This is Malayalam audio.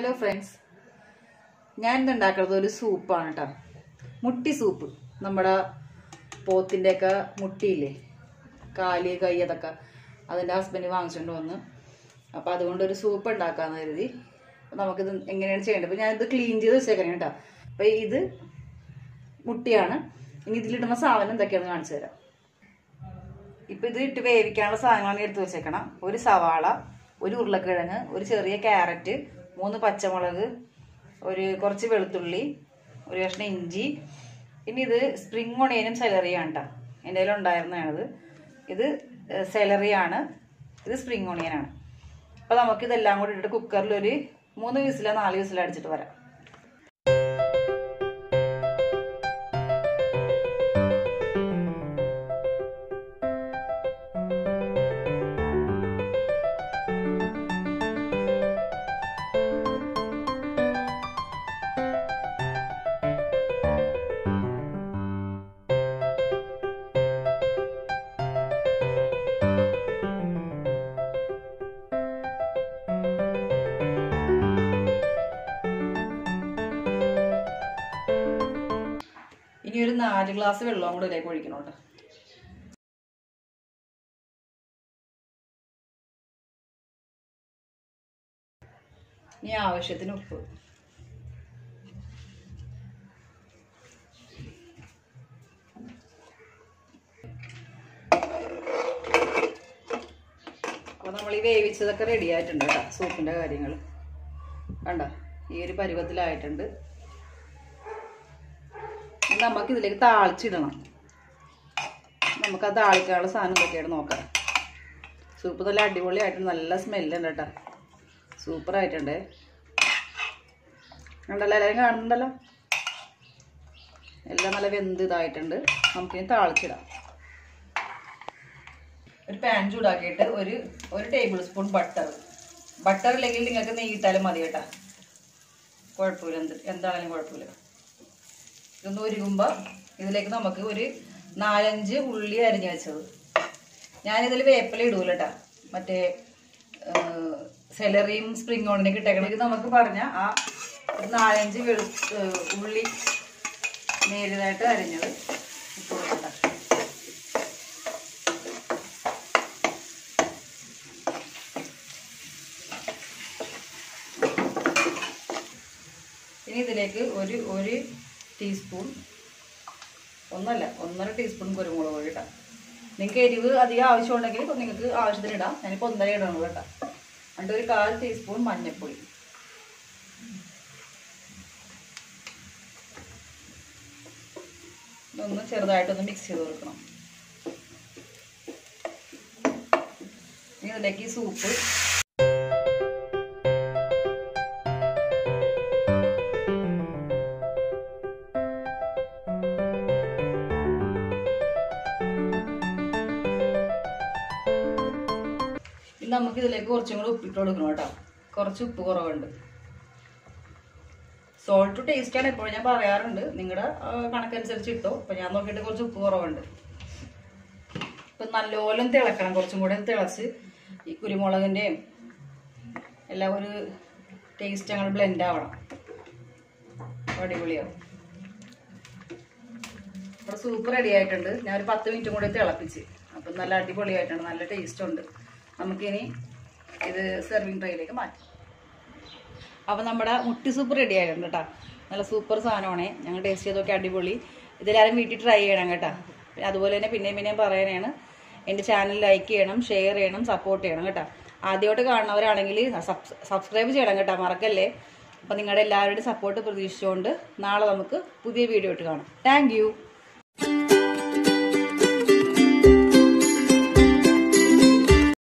ഹലോ ഫ്രണ്ട്സ് ഞാൻ ഇന്ന് ഉണ്ടാക്കുന്നത് ഒരു സൂപ്പാണ് കേട്ടോ മുട്ടി സൂപ്പ് നമ്മുടെ പോത്തിൻ്റെയൊക്കെ മുട്ടിയില്ലേ കാല് കൈ അതൊക്കെ അതിൻ്റെ ഹസ്ബൻഡ് വാങ്ങിച്ചുകൊണ്ട് വന്ന് അപ്പോൾ അതുകൊണ്ട് ഒരു സൂപ്പ് ഉണ്ടാക്കാമെന്ന് കരുതി അപ്പോൾ നമുക്കിത് എങ്ങനെയാണ് ചെയ്യേണ്ടത് അപ്പോൾ ഞാനിത് ക്ലീൻ ചെയ്ത് വെച്ചേക്കണം കേട്ടോ അപ്പോൾ ഇത് മുട്ടിയാണ് ഇനി ഇതിലിടുന്ന സാധനം എന്തൊക്കെയാണെന്ന് കാണിച്ചു തരാം ഇപ്പം ഇത് ഇട്ട് വേവിക്കാനുള്ള സാധനങ്ങളാണ് എടുത്ത് വെച്ചേക്കണം ഒരു സവാള ഒരു ഉരുളക്കിഴങ്ങ് ഒരു ചെറിയ ക്യാരറ്റ് മൂന്ന് പച്ചമുളക് ഒരു കുറച്ച് വെളുത്തുള്ളി ഒരു കഷ്ണം ഇഞ്ചി ഇനി ഇത് സ്പ്രിങ് ഒണിയനും സെലറിയാണ് കേട്ടോ എൻ്റെ കയ്യിൽ ഉണ്ടായിരുന്നതാണിത് ഇത് സെലറിയാണ് ഇത് സ്പ്രിങ് ഒണിയനാണ് അപ്പോൾ നമുക്ക് ഇതെല്ലാം കൂടി ഇട്ടിട്ട് കുക്കറിൽ ഒരു മൂന്ന് വിസിലോ നാല് വിസിലോ അടിച്ചിട്ട് വരാം ഇനി ഒരു നാല് ഗ്ലാസ് വെള്ളവും കൂടെ ഇതിലേക്ക് ഒഴിക്കണം കേട്ടോ ഇനി ആവശ്യത്തിന് ഉപ്പ് അപ്പോൾ നമ്മൾ ഈ വേവിച്ചതൊക്കെ റെഡി ആയിട്ടുണ്ട് കേട്ടോ സൂപ്പിൻ്റെ കാര്യങ്ങൾ കണ്ടോ ഈ ഒരു പരുവത്തിലായിട്ടുണ്ട് ഇനി നമുക്ക് ഇതിലേക്ക് താളിച്ചിടണം നമുക്ക് ആ താളിക്കാനുള്ള സാധനം എന്തൊക്കെയാണ് നോക്കാം സൂപ്പ് നല്ല അടിപൊളിയായിട്ടുണ്ട് നല്ല സ്മെല്ലുണ്ട് കേട്ടോ സൂപ്പറായിട്ടുണ്ട് കണ്ടല്ലോ എല്ലാവരും കാണുന്നുണ്ടല്ലോ എല്ലാം നല്ല വെന്ത് ഇതായിട്ടുണ്ട് നമുക്കിനി താളിച്ചിടാം ഒരു പാൻ ചൂടാക്കിയിട്ട് ഒരു ഒരു ടേബിൾ സ്പൂൺ ബട്ടർ ബട്ടർ ഇല്ലെങ്കിൽ നിങ്ങൾക്ക് നെയ്യിട്ടാലും മതി കേട്ടോ കുഴപ്പമില്ല എന്ത് എന്താണെങ്കിലും കുഴപ്പമില്ല ഇതൊന്ന് ഒരുങ്ങുമ്പോൾ ഇതിലേക്ക് നമുക്ക് ഒരു നാലഞ്ച് ഉള്ളി അരിഞ്ഞു വെച്ചത് ഞാനിതിൽ വേപ്പില ഇടൂല കേട്ടോ മറ്റേ സെലറിയും സ്പ്രിങ് ഓണിനൊക്കെ ഇട്ടേക്കണം ഇത് നമുക്ക് പറഞ്ഞ ആ ഒരു നാലഞ്ച് വെളു ഉള്ളി നേരിയതായിട്ട് അരിഞ്ഞത് ഇട്ട് കൊടുക്കണ്ട ഇനി ഇതിലേക്ക് ഒരു ഒരു ടീസ്പൂൺ ഒന്നല്ല ഒന്നര ടീസ്പൂൺ കുരുമുളക് പൊടി ഇടാം നിങ്ങൾക്ക് എരിവ് അധികം ആവശ്യമുണ്ടെങ്കിൽ നിങ്ങൾക്ക് ആവശ്യത്തിന് ഇടാം ഞാനിപ്പോൾ ഒന്നര ഇടണം കേട്ടോ എന്നിട്ട് ഒരു കാൽ ടീസ്പൂൺ മഞ്ഞൾപ്പൊടി ഇതൊന്ന് ചെറുതായിട്ടൊന്ന് മിക്സ് ചെയ്ത് കൊടുക്കണം ഇനി ഇതിലേക്ക് ഈ സൂപ്പ് ഇനി നമുക്ക് ഇതിലേക്ക് കുറച്ചും കൂടി ഉപ്പിട്ട് കൊടുക്കണം കേട്ടോ കുറച്ച് ഉപ്പ് കുറവുണ്ട് സോൾട്ട് ടേസ്റ്റ് ആണ് എപ്പോഴും ഞാൻ പറയാറുണ്ട് നിങ്ങളുടെ കണക്കനുസരിച്ച് ഇട്ടോ അപ്പൊ ഞാൻ നോക്കിയിട്ട് കുറച്ച് ഉപ്പ് കുറവുണ്ട് ഇപ്പൊ നല്ലോണം തിളക്കണം കുറച്ചും കൂടെ തിളച്ച് ഈ കുരുമുളകിന്റെയും എല്ലാം ഒരു ടേസ്റ്റ് അങ്ങനെ ബ്ലെൻഡ് ആവണം അപ്പൊ അടിപൊളിയാവും ഇവിടെ സൂപ്പ് റെഡി ആയിട്ടുണ്ട് ഞാൻ ഒരു പത്ത് മിനിറ്റും കൂടി തിളപ്പിച്ച് അപ്പം നല്ല അടിപൊളിയായിട്ടുണ്ട് നല്ല ടേസ്റ്റ് ഉണ്ട് നമുക്കിനി ഇത് സെർവിങ് ട്രേയിലേക്ക് മാറ്റാം അപ്പം നമ്മുടെ മുട്ടി സൂപ്പ് റെഡി ആയിട്ടുണ്ട് കേട്ടോ നല്ല സൂപ്പർ സാധനമാണേ ഞങ്ങൾ ടേസ്റ്റ് ചെയ്തൊക്കെ അടിപൊളി ഇതെല്ലാവരും വീട്ടിൽ ട്രൈ ചെയ്യണം കേട്ടോ പിന്നെ അതുപോലെ തന്നെ പിന്നെയും പിന്നെയും പറയാനാണ് എൻ്റെ ചാനൽ ലൈക്ക് ചെയ്യണം ഷെയർ ചെയ്യണം സപ്പോർട്ട് ചെയ്യണം കേട്ടോ ആദ്യമായിട്ട് കാണുന്നവരാണെങ്കിൽ സബ്സ്ക്രൈബ് ചെയ്യണം കേട്ടോ മറക്കല്ലേ അപ്പം നിങ്ങളുടെ എല്ലാവരുടെയും സപ്പോർട്ട് പ്രതീക്ഷിച്ചുകൊണ്ട് നാളെ നമുക്ക് പുതിയ വീഡിയോ ഇട്ട് കാണാം താങ്ക്